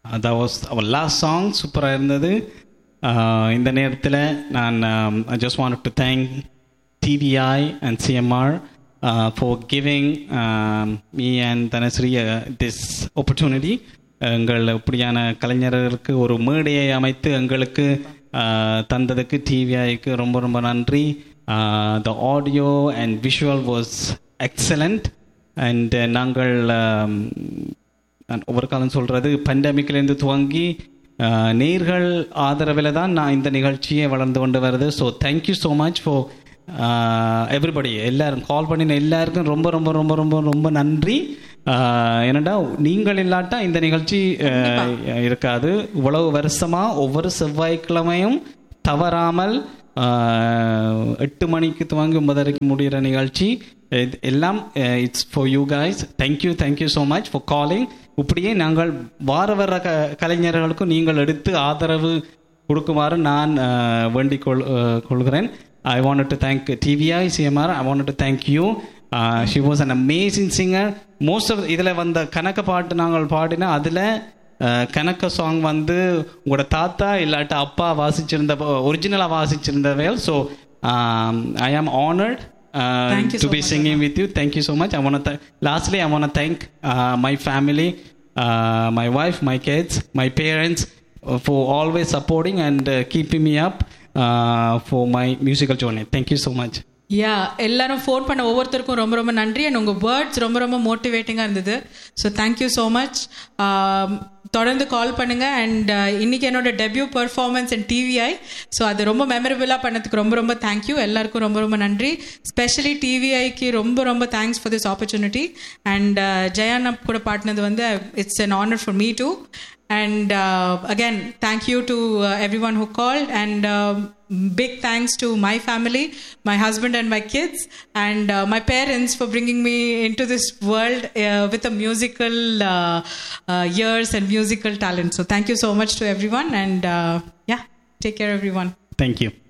that was our last song சூப்பராக இருந்தது Uh, இந்த நேரத்தில் நான் I just want to thank T V I and C M R for giving me and Dhanashree this opportunity எங்கள் இப்படியான கலைஞர்களுக்கு ஒரு மேடையை அமைத்து எங்களுக்கு uh, தந்ததுக்கு டிவிஐக்கு ரொம்ப ரொம்ப நன்றி the audio and visual was excellent and நாங்கள் um, நான் ஒவ்வொரு காலம் சொல்கிறது பண்டமிக்லேருந்து துவங்கி அஹ், நேர்கள் ஆதரவில் தான் நான் இந்த நிகழ்ச்சியை வளர்ந்து கொண்டு வருது so thank you so much for everybody எல்லாரும் கால் பண்ணின எல்லாருக்கும் ரொம்ப ரொம்ப ரொம்ப ரொம்ப ரொம்ப நன்றி அஹ், ஏனண்டா நீங்கள் இல்லாட்டா இந்த நிகழ்ச்சி அஹ், இருக்காது இவ்வளவு வருஷமாக ஒவ்வொரு செவ்வாய்க்கிழமையும் தவறாமல் ஆஹ், எட்டு மணிக்கு துவங்கி ஒன்பதரைக்கு முடிகிற நிகழ்ச்சி இது எல்லாம் it's for you guys thank you thank you so much for calling இப்படியே நாங்கள் வார வர க கலைஞர்களுக்கும் நீங்கள் எடுத்து ஆதரவு கொடுக்குமாறு நான் ஆஹ், வேண்டிக் கொள் ஆஹ், கொள்கிறேன் I want to thank T V I C M R I want to thank you she was an amazing singer most of இதில் வந்த கணக்க பாட்டு நாங்கள் பாடினா அதில் அஹ் கணக்க சாங் வந்து உங்களோட தாத்தா இல்லாட்ட அப்பா வாசிச்சிருந்த ஒரிஜினலாக வாசிச்சிருந்தவையல் so I am honoured Thank you to so be much, singing with you thank you so much I want lastly I want thank my family my wife my kids my parents for always supporting and keeping me up for my musical journey thank you so much yeah எல்லாரும் phone பண்ண ஒவ்வொருத்தருக்கும் ரொம்ப ரொம்ப நன்றி and உங்கள் words ரொம்ப ரொம்ப மோட்டிவேட்டிங்காக இருந்தது ஸோ தேங்க்யூ ஸோ மச் தொடர்ந்து கால் பண்ணுங்க அண்ட் இன்னைக்கு என்னோட debut performance and T V I so அது ரொம்ப மெமரபிளாக பண்ணதுக்கு ரொம்ப ரொம்ப தேங்க்யூ எல்லாருக்கும் ரொம்ப ரொம்ப நன்றி ஸ்பெஷலி டிவிஐக்கு ரொம்ப ரொம்ப thanks for this opportunity and Jayana கூட பாடினது வந்து it's an honor for me too and uh, again thank you to uh, everyone who called and um, big thanks to my family my husband and my kids and uh, my parents for bringing me into this world uh, with a musical uh, uh, years and musical talent so thank you so much to everyone and uh, yeah take care everyone thank you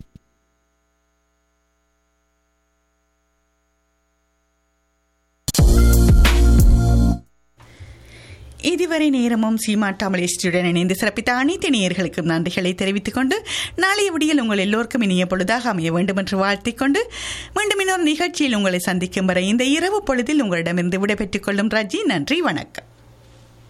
இதுவரை நேரமும் சீமா தமிழேஸ்வருடன் இணைந்து சிறப்பித்த அனைத்து நேயர்களுக்கும் நன்றிகளை தெரிவித்துக் கொண்டு நாளைய விடியல் உங்கள் எல்லோருக்கும் இனிய பொழுதாக அமைய வேண்டும் என்று வாழ்த்திக் கொண்டு மீண்டும் இன்னொரு நிகழ்ச்சியில் உங்களை சந்திக்கும் வரை இந்த இரவு பொழுதில் உங்களிடமிருந்து விடைபெற்றுக் கொள்ளும் ரஜி நன்றி வணக்கம்